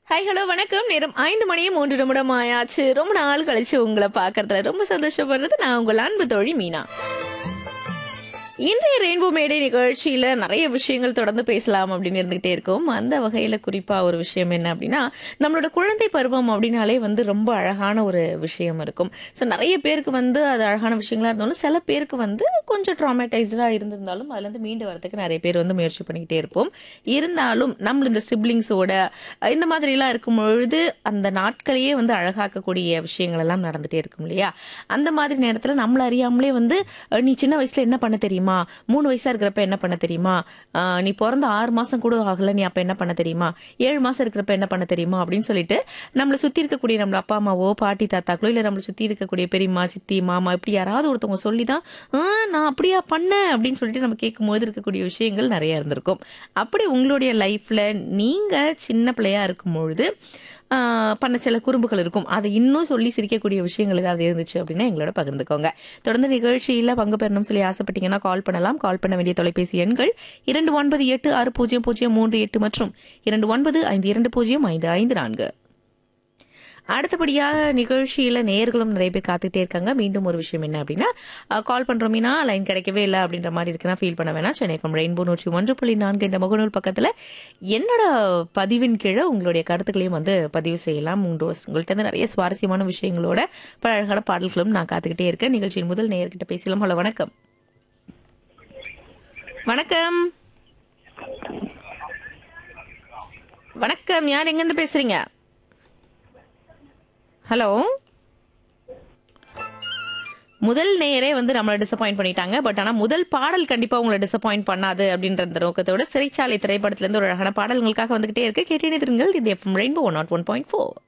hi hello வணக்கம் நேரம் ஐந்து மணியும் மூன்று நிமிடம் ஆயாச்சு ரொம்ப நாள் கழிச்சு உங்களை பார்க்கறதுல ரொம்ப சந்தோஷப்படுறது நான் உங்கள் அன்பு தோழி மீனா இன்றைய ரெயின்போ மேடை நிகழ்ச்சியில நிறைய விஷயங்கள் தொடர்ந்து பேசலாம் அப்படின்னு இருந்துகிட்டே இருக்கும் அந்த வகையில குறிப்பா ஒரு விஷயம் என்ன அப்படின்னா நம்மளோட குழந்தை பருவம் அப்படின்னாலே வந்து ரொம்ப அழகான ஒரு விஷயம் இருக்கும் ஸோ நிறைய பேருக்கு வந்து அது அழகான விஷயங்களா இருந்தாலும் சில பேருக்கு வந்து கொஞ்சம் ட்ராமடைஸ்டா இருந்திருந்தாலும் அதுல இருந்து மீண்டு வரதுக்கு நிறைய பேர் வந்து முயற்சி பண்ணிக்கிட்டே இருப்போம் இருந்தாலும் நம்ம இந்த சிப்ளிங்ஸோட இந்த மாதிரி எல்லாம் இருக்கும் பொழுது அந்த நாட்களையே வந்து அழகாக்கக்கூடிய விஷயங்கள் எல்லாம் நடந்துட்டே இருக்கும் இல்லையா அந்த மாதிரி நேரத்துல நம்மள அறியாமலே வந்து அஹ், நீ சின்ன வயசுல என்ன பண்ண தெரியுமா மூணு வயசா இருக்கிறப்ப என்ன பண்ண தெரியுமா அஹ், நீ பிறந்த ஆறு மாசம் கூட ஆகல நீ அப்ப என்ன பண்ண தெரியுமா ஏழு மாசம் இருக்கிறப்ப என்ன பண்ண தெரியுமா அப்படின்னு சொல்லிட்டு நம்மளை சுத்தி இருக்கக்கூடிய நம்மள அப்பா அம்மாவோ பாட்டி தாத்தாக்களோ இல்ல நம்மளை சுத்தி இருக்கக்கூடிய பெரியம்மா சித்தி மாமா இப்படி யாராவது ஒருத்தவங்க சொல்லிதான் "ஆ, நான் அப்படியா பண்ணேன் அப்படின்னு சொல்லிட்டு நம்ம கேட்கும்போது இருக்கக்கூடிய விஷயங்கள் நிறைய இருந்திருக்கும் அப்படி உங்களுடைய லைஃப்ல நீங்க சின்ன பிள்ளையா இருக்கும் பொழுது ஆஹ், பண்ண சில குறும்புகள் இருக்கும் அதை இன்னும் சொல்லி சிரிக்கக்கூடிய விஷயங்கள் ஏதாவது இருந்துச்சு அப்படின்னா எங்களோட பகிர்ந்துக்கோங்க தொடர்ந்து நிகழ்ச்சியில பங்கு பெறணும்னு சொல்லி ஆசைப்பட்டீங்கன்னா கால் பண்ணலாம் கால் பண்ண வேண்டிய தொலைபேசி எண்கள் இரண்டு ஒன்பது எட்டு ஆறு பூஜ்ஜியம் பூஜ்ஜியம் மூன்று எட்டு மற்றும் இரண்டு ஒன்பது ஐந்து இரண்டு பூஜ்ஜியம் ஐந்து ஐந்து நான்கு அடுத்தபடியாக நிகழ்ச்சியில நேர்களும் நிறைய பேர் காத்துட்டே இருக்காங்க மீண்டும் ஒரு விஷயம் என்ன அப்படின்னா கால் பண்றோம்னா லைன் கிடைக்கவே இல்லை அப்படின்ற மாதிரி இருக்குன்னா ஃபீல் பண்ண வேணாம் சென்னை எஃப்எம் ரெயின்போ நூற்றி ஒன்று புள்ளி நான்கு என்ற முகநூல் பக்கத்துல என்னோட பதிவின் கீழே உங்களுடைய கருத்துக்களையும் வந்து பதிவு செய்யலாம் உண்டு உங்கள்கிட்ட இருந்து நிறைய சுவாரஸ்யமான விஷயங்களோட பல அழகான பாடல்களும் நான் காத்துக்கிட்டே இருக்கேன் நிகழ்ச்சியின் முதல் நேயர்கிட்ட பேசலாம் ஹலோ வணக்கம் வணக்கம் வணக்கம் யார் எங்கேருந்து பேசுறீங்க ஹலோ முதல் நேரே வந்து நம்மளை டிசப்பாயிண்ட் பண்ணிட்டாங்க பட் ஆனா முதல் பாடல் கண்டிப்பா உங்களை டிசப்பாயிண்ட் பண்ணாது அப்படின்ற அந்த நோக்கத்தோட சிறைச்சாலை திரைப்படத்துல இருந்து ஒரு அழகான பாடல் உங்களுக்காக வந்துகிட்டே இருக்கு கேட்டே திருங்கள் இது FM rainbow one nought one point four